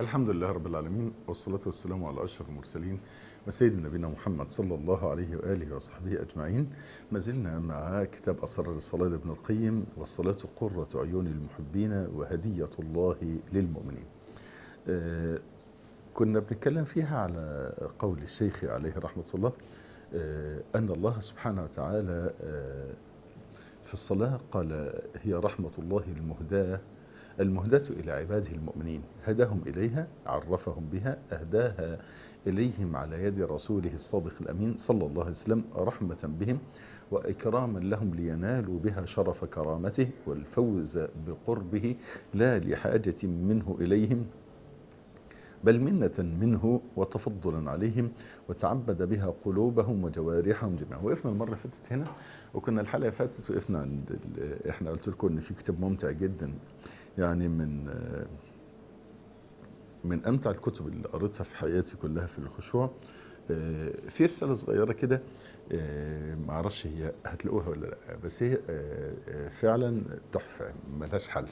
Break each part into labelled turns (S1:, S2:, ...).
S1: الحمد لله رب العالمين والصلاة والسلام على أشرف المرسلين وسيد نبينا محمد صلى الله عليه وآله وصحبه أجمعين ما زلنا مع كتاب أسرار الصلاة لابن القيم والصلاة قرة عيون المحبين وهدية الله للمؤمنين آه كنا بنتكلم فيها على قول الشيخ عليه رحمة الله آه أن الله سبحانه وتعالى آه في الصلاة قال هي رحمة الله المهداة المهداة إلى عباده المؤمنين هداهم إليها عرفهم بها أهداها إليهم على يد رسوله الصادق الأمين صلى الله عليه وسلم رحمة بهم وإكراما لهم لينالوا بها شرف كرامته والفوز بقربه لا لحاجة منه إليهم بل منة منه وتفضلا عليهم وتعبد بها قلوبهم وجوارحهم جميعا وقفنا المرة اللي فاتت هنا وكنا الحلقة فاتت وقفنا عند احنا قلت لكم ان في كتاب ممتع جدا يعني من من امتع الكتب اللي قريتها في حياتي كلها في الخشوع في رسالة صغيرة كده معرفش هي هتلاقوها ولا لا بس هي فعلا تحفة ملهاش حل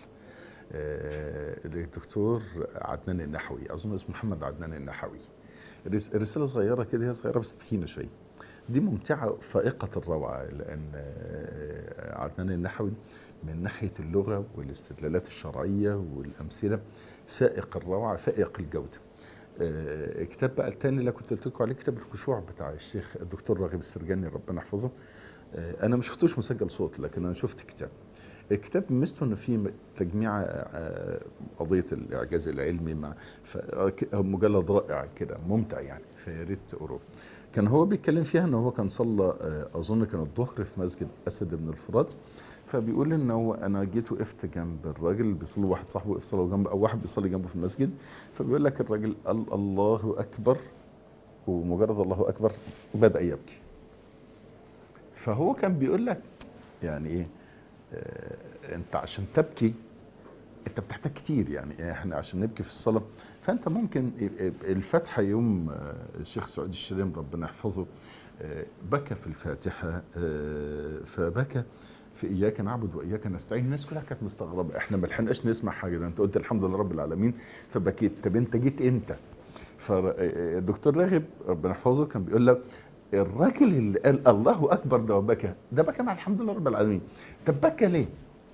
S1: للدكتور عدنان النحوي اظن اسمه محمد عدنان النحوي رسالة صغيرة كده هي صغيرة بس تخينة شوية دي ممتعة فائقة الروعة لأن عدنان النحوي من ناحية اللغة والاستدلالات الشرعية والأمثلة فائق الروعة فائق الجودة كتاب بقى التاني اللي كنت قلت لكم عليه كتاب الخشوع بتاع الشيخ الدكتور راغب السرجاني ربنا يحفظه انا ما شفتوش مسجل صوت لكن انا شفت كتاب الكتاب ميزته انه فيه تجميع قضيه الاعجاز العلمي مع مجلد رائع كده ممتع يعني فيا ريت تقروه كان هو بيتكلم فيها ان هو كان صلى اظن كان الظهر في مسجد اسد بن الفرات فبيقول ان هو انا جيت وقفت جنب الراجل بيصلي واحد صاحبه وقف صلى جنبه او واحد بيصلي جنبه في المسجد فبيقول لك الراجل قال الله اكبر ومجرد الله اكبر بدا يبكي فهو كان بيقول لك يعني ايه انت عشان تبكي انت بتحتاج كتير يعني احنا عشان نبكي في الصلاة فانت ممكن الفتحة يوم الشيخ سعود الشريم ربنا يحفظه بكى في الفاتحة فبكى في اياك نعبد واياك نستعين الناس كلها كانت مستغربة احنا ما لحقناش نسمع حاجة ده انت قلت الحمد لله رب العالمين فبكيت طب انت جيت امتى فالدكتور راغب ربنا يحفظه كان بيقول له الراجل اللي قال الله اكبر ده وبكى ده بكى مع الحمد لله رب العالمين طب بكى ليه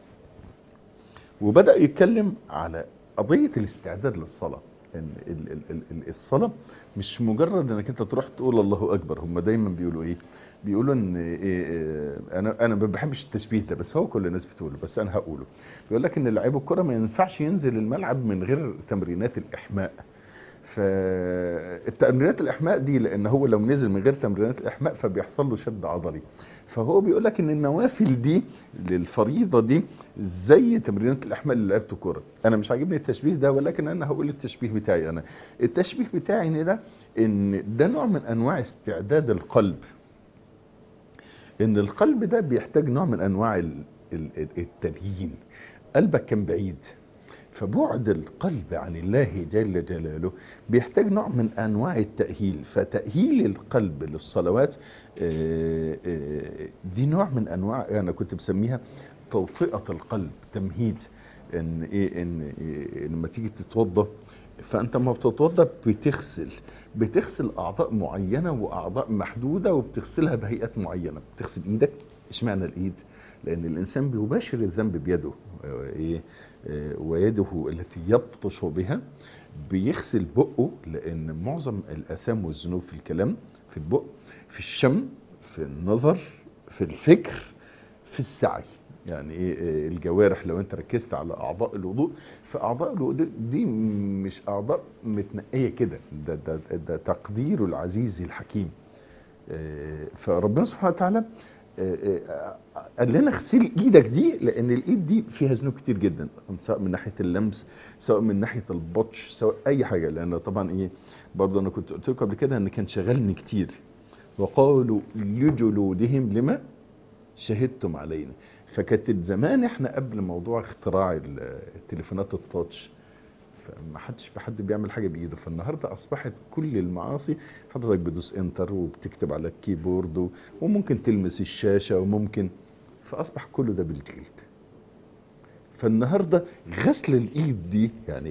S1: وبدا يتكلم على قضيه الاستعداد للصلاه ان الصلاه مش مجرد انك انت تروح تقول الله اكبر هم دايما بيقولوا ايه بيقولوا ان إيه انا انا ما بحبش التشبيه ده بس هو كل الناس بتقوله بس انا هقوله بيقول لك ان لعيب الكره ما ينفعش ينزل الملعب من غير تمرينات الاحماء فالتمرينات الاحماء دي لان هو لو نزل من غير تمرينات الاحماء فبيحصل له شد عضلي فهو بيقول لك ان النوافل دي للفريضه دي زي تمرينات الاحماء اللي لعبته كوره انا مش عاجبني التشبيه ده ولكن انا هقول التشبيه بتاعي انا التشبيه بتاعي ان ده ان ده نوع من انواع استعداد القلب ان القلب ده بيحتاج نوع من انواع التليين قلبك كان بعيد فبعد القلب عن الله جل جلاله بيحتاج نوع من انواع التأهيل فتأهيل القلب للصلوات دي نوع من انواع انا كنت بسميها توطئة القلب تمهيد ان ايه ان إيه لما تيجي تتوضى فانت ما بتتوضى بتغسل بتغسل اعضاء معينة واعضاء محدودة وبتغسلها بهيئات معينة بتغسل ايدك اشمعنى الايد لان الانسان بيباشر الذنب بيده ايه ويده التي يبطش بها بيغسل بقه لان معظم الاثام والذنوب في الكلام في البق في الشم في النظر في الفكر في السعي يعني ايه الجوارح لو انت ركزت على اعضاء الوضوء فاعضاء الوضوء دي مش اعضاء متنقيه كده ده, ده, ده تقدير العزيز الحكيم فربنا سبحانه وتعالى قال لنا اغسل ايدك دي لان الايد دي فيها ذنوب كتير جدا سواء من ناحيه اللمس سواء من ناحيه البطش سواء اي حاجه لان طبعا ايه برضه انا كنت قلت لكم قبل كده ان كان شغلني كتير وقالوا لجلودهم لما شهدتم علينا فكانت زمان احنا قبل موضوع اختراع التليفونات التاتش فما حدش بحد بيعمل حاجه بايده فالنهارده اصبحت كل المعاصي حضرتك بتدوس انتر وبتكتب على الكيبورد وممكن تلمس الشاشه وممكن فاصبح كله ده بالجلد فالنهارده غسل الايد دي يعني ايه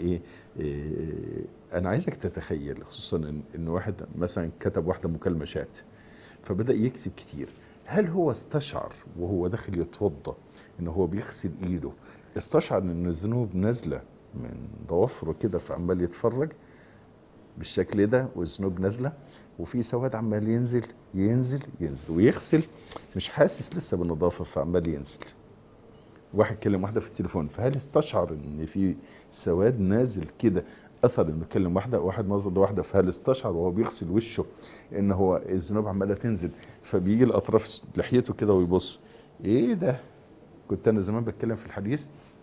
S1: إيه، انا عايزك تتخيل خصوصا ان إن واحد مثلا كتب واحده مكالمه شات فبدا يكتب كتير هل هو استشعر وهو داخل يتوضا ان هو بيغسل ايده استشعر ان الذنوب نازله من ضوافره كده فعمال يتفرج بالشكل ده والذنوب نازله وفي سواد عمال ينزل ينزل ينزل ويغسل مش حاسس لسه بالنظافه فعمال ينزل واحد كلم واحده في التليفون فهل استشعر ان في سواد نازل كده اثر انه كلم واحده واحد نظر لواحده فهل استشعر وهو بيغسل وشه ان هو الذنوب عماله تنزل فبيجي لاطراف لحيته كده ويبص ايه ده كنت انا زمان بتكلم في الحديث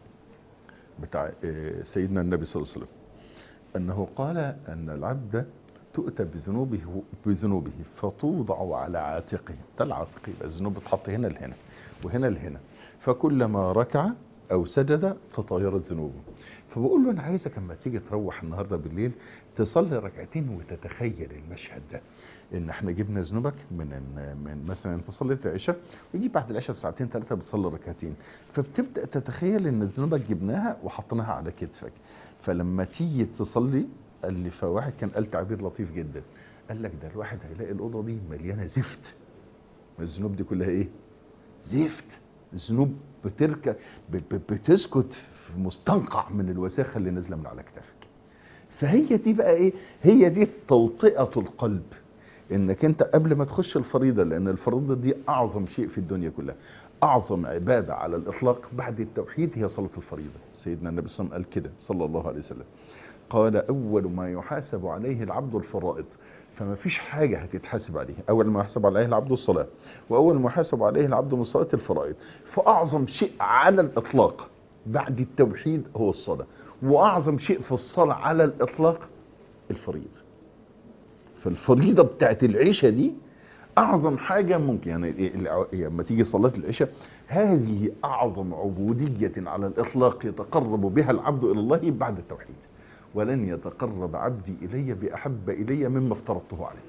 S1: بتاع آه، سيدنا النبي صلى الله عليه وسلم انه قال ان العبد تؤتى بذنوبه بذنوبه فتوضع على عاتقه ده العاتق يبقى الذنوب بتحط هنا لهنا وهنا لهنا فكلما ركع او سجد تطايرت ذنوبه فبقول له انا عايزك اما تيجي تروح النهارده بالليل تصلي ركعتين وتتخيل المشهد ده ان احنا جبنا ذنوبك من من مثلا انت صليت العشاء ويجي بعد العشاء بساعتين ثلاثه بتصلي ركعتين فبتبدا تتخيل ان ذنوبك جبناها وحطيناها على كتفك فلما تيجي تصلي قال لي فواحد كان قال تعبير لطيف جدا قال لك ده الواحد هيلاقي الاوضه دي مليانه زفت الذنوب دي كلها ايه زفت ذنوب بتركب ب- ب- بتسكت في مستنقع من الوساخه اللي نازله من على كتافك فهي دي بقى ايه هي دي توطئه القلب انك انت قبل ما تخش الفريضه لان الفريضه دي اعظم شيء في الدنيا كلها اعظم عباده على الاطلاق بعد التوحيد هي صلاه الفريضه سيدنا النبي صلى الله عليه وسلم قال كده صلى الله عليه وسلم قال اول ما يحاسب عليه العبد الفرائض فما فيش حاجة هتتحاسب عليه أول ما يحسب عليه العبد الصلاة وأول ما يحاسب عليه العبد من صلاة الفرائض فأعظم شيء على الإطلاق بعد التوحيد هو الصلاة وأعظم شيء في الصلاة على الإطلاق الفريضة فالفريضة بتاعت العشاء دي أعظم حاجة ممكن يعني إيه الع- لما تيجي صلاة العشاء هذه أعظم عبودية على الإطلاق يتقرب بها العبد إلى الله بعد التوحيد ولن يتقرب عبدي إلي بأحب إلي مما افترضته عليه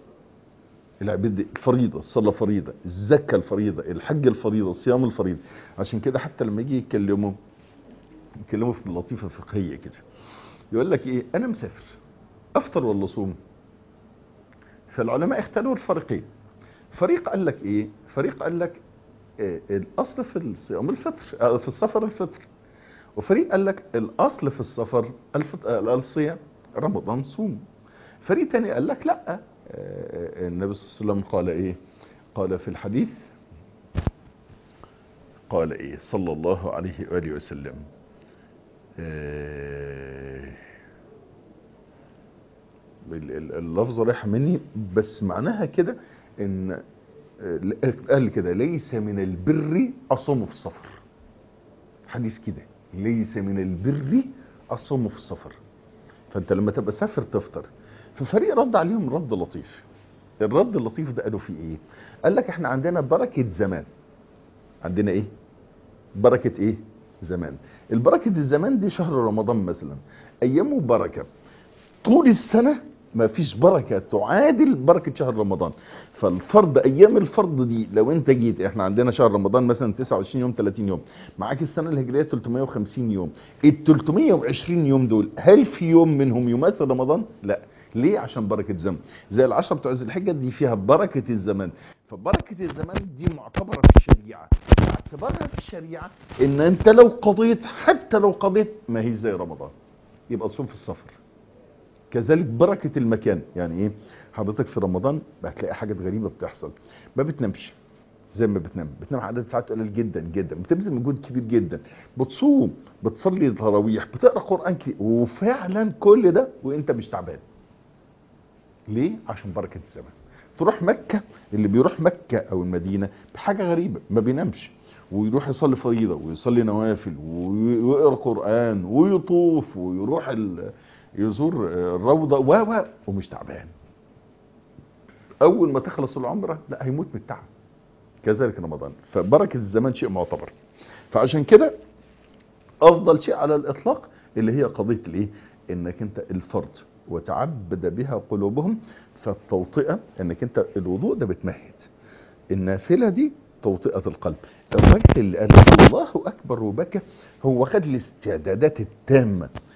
S1: العبد الفريضة الصلاة فريضة الزكاة الفريضة الحج الفريضة الصيام الفريضة عشان كده حتى لما يجي يتكلموا يتكلموا في اللطيفة الفقهية كده يقول لك ايه انا مسافر افطر ولا اصوم فالعلماء اختاروا الفريقين فريق قال لك ايه فريق قال لك إيه الاصل في الصيام الفطر آه، في السفر الفطر وفريق قال لك الاصل في السفر الفط... آه، الصيام رمضان صوم فريق تاني قال لك لا آه، النبي صلى الله عليه وسلم قال ايه قال في الحديث قال ايه صلى الله عليه واله وسلم آه، ال- ال- اللفظ رايح مني بس معناها كده ان آه، قال كده ليس من البر اصوم في السفر حديث كده ليس من البر اصوم في السفر فانت لما تبقى سافر تفطر ففريق رد عليهم رد لطيف الرد اللطيف ده قالوا فيه ايه قال لك احنا عندنا بركة زمان عندنا ايه بركة ايه زمان البركة الزمان دي شهر رمضان مثلا ايامه بركة طول السنة ما فيش بركة تعادل بركة شهر رمضان فالفرض ايام الفرض دي لو انت جيت احنا عندنا شهر رمضان مثلا 29 يوم 30 يوم معاك السنة الهجرية 350 يوم ال 320 يوم دول هل في يوم منهم يماثل رمضان لا ليه عشان بركة زمن زي العشرة بتوع ذي الحجة دي فيها بركة الزمان فبركة الزمان دي معتبرة في الشريعة اعتبارها في الشريعة ان انت لو قضيت حتى لو قضيت ما هي زي رمضان يبقى تصوم في السفر كذلك بركة المكان يعني ايه حضرتك في رمضان هتلاقي حاجات غريبة بتحصل ما بتنامش زي ما بتنام بتنام عدد ساعات قليل جدا جدا بتبذل مجهود كبير جدا بتصوم بتصلي تراويح بتقرا قران كتير وفعلا كل ده وانت مش تعبان ليه عشان بركه الزمان تروح مكه اللي بيروح مكه او المدينه بحاجه غريبه ما بينامش ويروح يصلي فريضه ويصلي نوافل ويقرا قران ويطوف ويروح ال... يزور الروضه و و ومش تعبان اول ما تخلص العمره لا هيموت من التعب كذلك رمضان فبركه الزمان شيء معتبر فعشان كده افضل شيء على الاطلاق اللي هي قضيه الايه انك انت الفرض وتعبد بها قلوبهم فالتوطئه انك انت الوضوء ده بتمهد النافله دي توطئه القلب الراجل اللي قال الله اكبر وبكى هو خد الاستعدادات التامه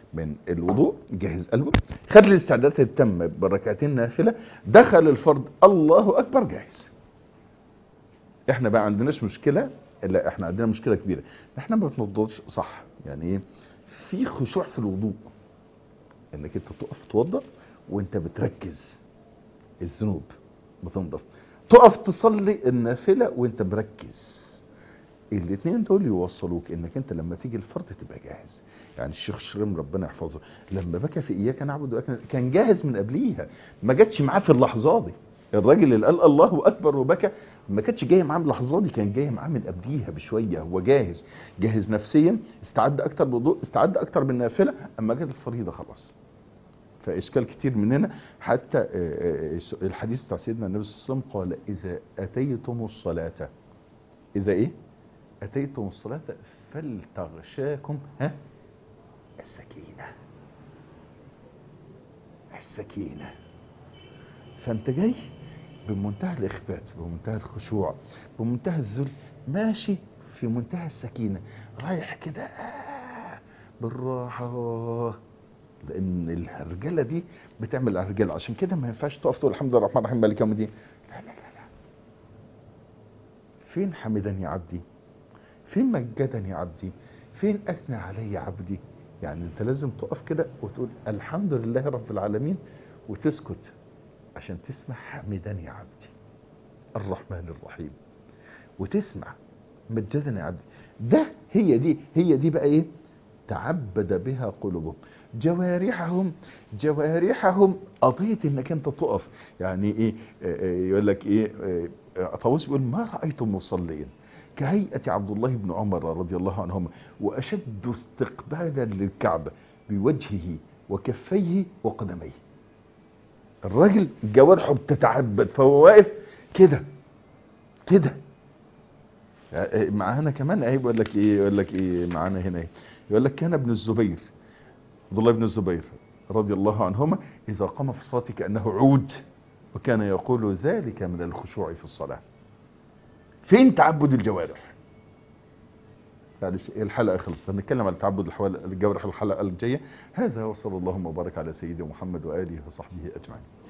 S1: من الوضوء جهز قلبه خد الاستعدادات التامه بركعتين نافله دخل الفرض الله اكبر جاهز احنا بقى عندناش مشكله لا احنا عندنا مشكله كبيره احنا ما بنوضوش صح يعني ايه في خشوع في الوضوء انك انت تقف توضا وانت بتركز الذنوب بتنضف تقف تصلي النافله وانت مركز الاثنين دول يوصلوك انك انت لما تيجي الفرض تبقى جاهز يعني الشيخ شريم ربنا يحفظه لما بكى في اياك نعبد وإياك كان جاهز من قبليها ما جاتش معاه في اللحظه دي الراجل اللي قال الله اكبر وبكى ما كانتش جايه معاه من اللحظه دي كان جايه معاه من قبليها بشويه هو جاهز جاهز نفسيا استعد اكتر بوضوء استعد اكتر بالنافله اما جت الفريضه خلاص فاشكال كتير مننا حتى الحديث بتاع سيدنا النبي صلى الله عليه وسلم قال اذا اتيتم الصلاه اذا ايه اتيتم الصلاه فلتغشاكم ها السكينه السكينه فانت جاي بمنتهى الاخبات بمنتهى الخشوع بمنتهى الذل ماشي في منتهى السكينه رايح كده آه بالراحه لان الرجاله دي بتعمل الرجاله عشان كده ما ينفعش تقف تقول الحمد لله الرحمن الرحيم مالك يوم الدين لا لا لا لا فين حمدني عبدي فين مجدني عبدي فين اثنى علي عبدي يعني انت لازم تقف كده وتقول الحمد لله رب العالمين وتسكت عشان تسمع حمدني عبدي الرحمن الرحيم وتسمع مجدني عبدي ده هي دي هي دي بقى ايه تعبد بها قلوبهم جوارحهم جوارحهم قضية انك انت تقف يعني ايه يقول لك ايه طاووس بيقول ما رأيت مصليا كهيئة عبد الله بن عمر رضي الله عنهما واشد استقبالا للكعبة بوجهه وكفيه وقدميه الراجل جوارحه بتتعبد فهو واقف كده كده معانا كمان اهي بيقول لك ايه يقول لك ايه معانا هنا ايه يقول لك كان ابن الزبير عبد الله بن الزبير رضي الله عنهما اذا قام في الصلاه كانه عود وكان يقول ذلك من الخشوع في الصلاه فين تعبد الجوارح يعني الحلقه خلصت هنتكلم على تعبد الجوارح الحلقه الجايه هذا وصلى اللهم وبارك على سيدنا محمد واله وصحبه اجمعين